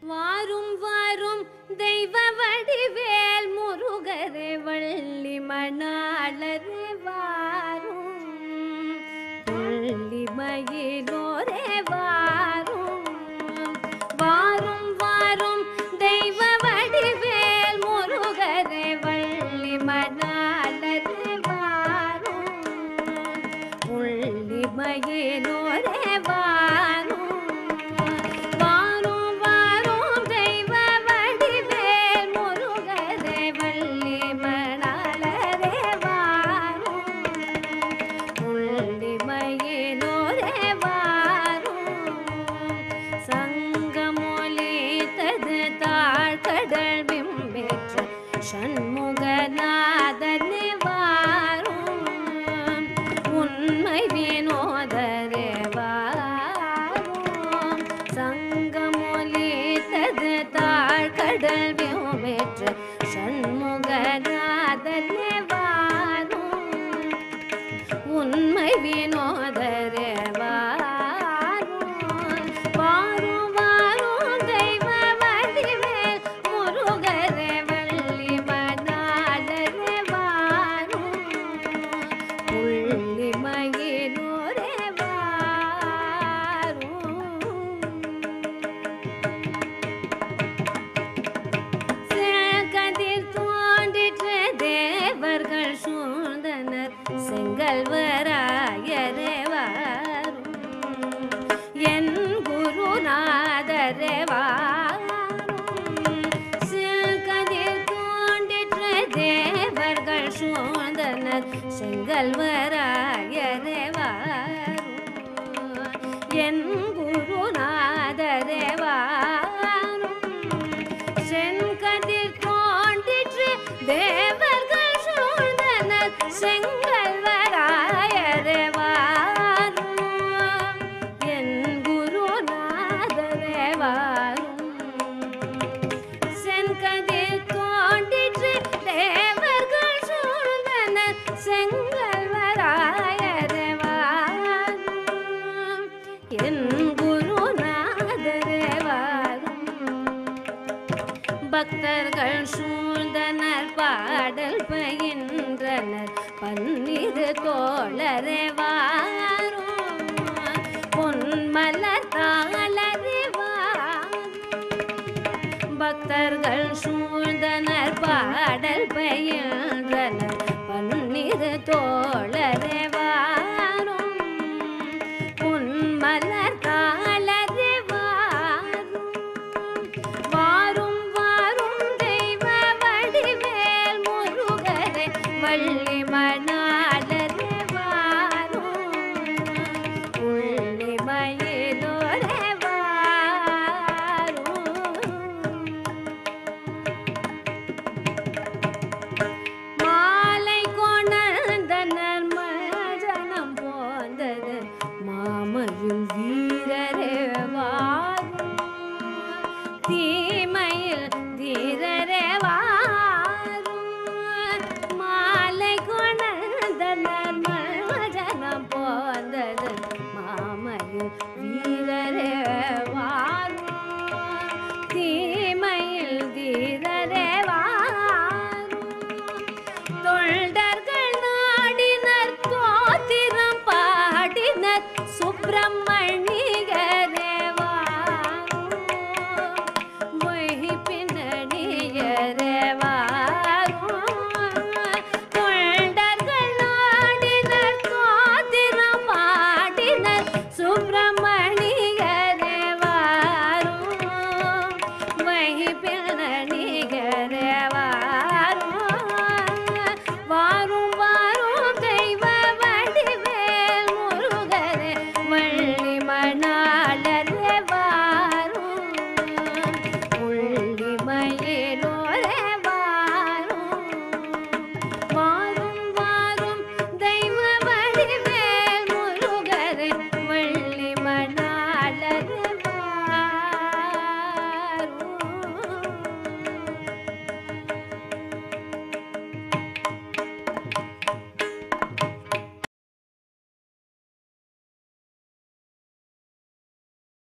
வாரும் வாரும் தெய்வ வடிவேல் முருகரே வள்ளி மணாளரே வாரும் துள்ளி மயிலோரே வாரும் வாரும் வாரும் தெய்வ வடிவேல் முருகரே வள்ளி மணாளரே வாரும் புள்ளி மயிலோரே வாரும் வாரும் வாரும் தெய்வ வடிவேல் முருகரே வள்ளி மணாளரே வாரும் புள்ளி மயிலோரே வாரும் சங்கமொலித்தது தாழ்கடல் பிம்பெற்ற சண்முகநாதனே வாரும் உண்மை வினோதரே வாரும் சங்கமொலித்தது தாழ்கடல் பிம்பெற்ற சண்முகநாதனே வாரும் உண்மை வினோதரே வாரும் வாரும் வாரும் தெய்வ வடிவேல் முருகரே வள்ளி மணாளரே வாரும் புள்ளி மயிலோரே வாரும் கதிர் தோன்றிற்ற தேவர்கள் சூழ்ந்தனர் செங்கல்வராயரே வாரும் என் குருநாதரே வாரும் கதிர் தோன்றிற்ற தேவர்கள் சூழ்ந்தனர் செங்கல்வராயரே வாரும் என் குருநாதரே வாரும் செங்கதிர் தோன்றிற்று தேவர்கள் சூழ்ந்தனர் செங்கல்வராயரே வாரும் என் குருநாதரே வாரும் செங்கதிர் தோன்றிற்று தேவர்கள் சூழ்ந்தனர் செங்கல்வராயரே வாரும் என் குருநாதரே வாரும் பக்தர்கள் சூழ்ந்தனர் பாடல் பயின்றனர் பன்னிரு தோழரே வாரும் பொன்மலர் தாளரே வாரும் பக்தர்கள் சூழ்ந்தனர் பாடல் பயின்றனர் பன்னிரு தோழரே வாரும் பொன்மலர் தாளரே வாரும் வாரும் வாரும் தெய்வ வடிவேல் முருகரே வள்ளி மணாளரே வாரும் உள்ளி மயிலோரே வாரும் மாலை கொணர்ந்தனர் மஜனம் போந்தது மாமையில் வீரரே வாரும் தீமையில் தீரரே வாரும் மாலை கொணர்ந்தனர் மஜனம் போந்தது மாமையில் வீரரே வாரும் தீமையில் தீரரே வாரும் தொண்டர்கள் நாடினர் தோத்திரம் பாடினர் சுப்பிரமணியரே வாரும் மொழி பின்னணியரே வாரும் தொண்டர்கள் நாடினர் தோத்திரம் பாடினர் சுப்பிர